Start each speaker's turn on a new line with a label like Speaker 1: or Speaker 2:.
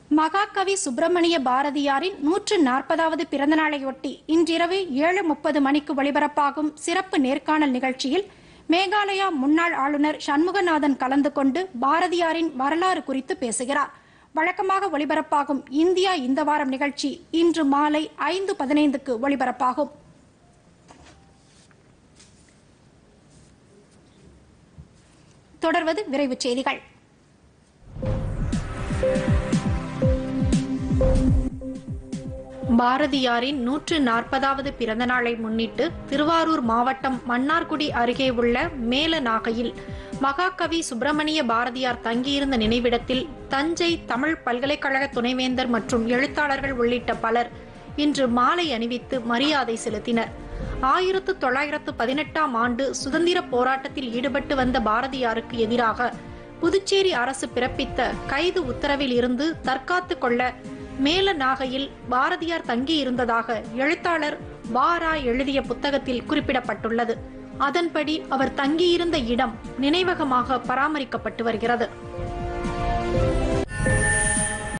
Speaker 1: மகாகவி சுப்பிரமணிய பாரதியாரின் நூற்று நாற்பதாவது பிறந்த நாளையொட்டி இன்றிரவு ஏழு முப்பது மணிக்கு ஒளிபரப்பாகும் சிறப்பு நேர்காணல் நிகழ்ச்சியில் மேகாலயா முன்னாள் ஆளுநர் சண்முகநாதன் கலந்து கொண்டு பாரதியாரின் வரலாறு குறித்து பேசுகிறார் வழக்கமாக ஒளிபரப்பாகும் இந்தியா இந்த வாரம் நிகழ்ச்சி இன்று மாலை ஐந்து பதினைந்துக்கு ஒளிபரப்பாகும் தொடர்வது விரைவுச் செய்திகள் பாரதியாரின் நூற்று நாற்பதாவது பிறந்த நாளை முன்னிட்டு திருவாரூர் மாவட்டம் மன்னார்குடி அருகே உள்ள மேலநாகையில் மகாகவி சுப்பிரமணிய பாரதியார் தங்கியிருந்த நினைவிடத்தில் தஞ்சை தமிழ் பல்கலைக்கழக துணைவேந்தர் மற்றும் எழுத்தாளர்கள் உள்ளிட்ட பலர் இன்று மாலை அணிவித்து மரியாதை செலுத்தினர் ஆயிரத்து தொள்ளாயிரத்து பதினெட்டாம் ஆண்டு சுதந்திர போராட்டத்தில் ஈடுபட்டு வந்த பாரதியாருக்கு எதிராக புதுச்சேரி அரசு பிறப்பித்த கைது உத்தரவில் இருந்து தற்காத்துக் கொள்ள மேல நாகையில் பாரதியார் தங்கியிருந்ததாக எழுத்தாளர் பாரா எழுதிய புத்தகத்தில் குறிப்பிடப்பட்டுள்ளது அதன்படி அவர் தங்கியிருந்த இடம் நினைவகமாக பராமரிக்கப்பட்டு வருகிறது